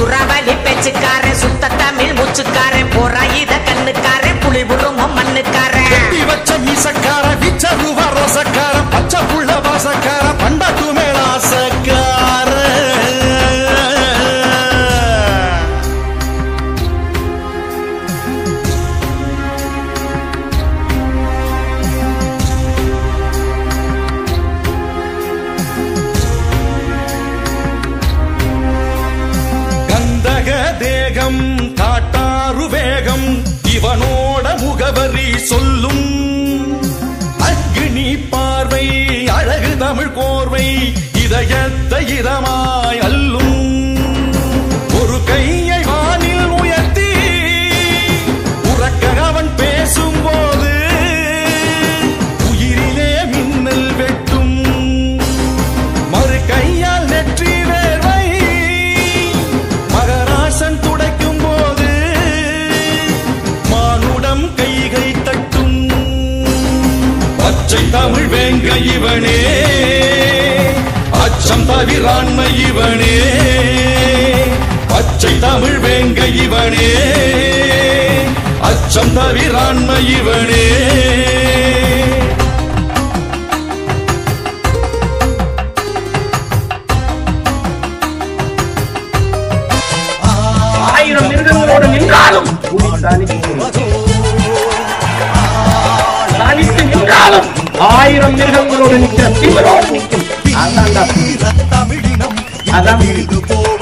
சுறாவளி பேச்சுக்காரன் சுத்த தமிழ் மூச்சுக்காரன் போராயுத கண்ணுக்காரன் புலி உருவம் மண்ணுக்காரன் கட்டி வச்ச மீசக்கார விச்சருவ ரோசக்கார பச்சை புள்ள வாசக்கார பண்டாட்டு மேலாசக்கார கந்தக தேகம் காட்டாறு வேகம் இவனோட முகவரி சொல்லும் அக்னி பார்வை அழகு தமிழ் கோர்வை இதயத்தை இதமாய் அல்லும் ஒரு கையை வானில் உயர்த்தி உறக்க அவன் பேசும்போது உயிரிலே மின்னல் வெட்டும் மறு கையால் நெற்றி வேர்வை மகராசன் துடைக்கும் போது மானுடம் கைகை தட்டும் பச்சை தமிழ் வேங்க இவனே அச்சம் தவிராண்மை இவனே பச்சை தமிழ் வேங்க இவனே அச்சம் தவிராண்மை இவனே ஆயிரம் மிருகங்களோடு நின்றாலும் புலி தனித்து தனித்து நின்றாலும் ஆயிரம் மிருகங்களோடு நிற்கிற தீவிரோடு நிற்கும் அதான்டா புலி. தமிழினம் அதான் இது போல்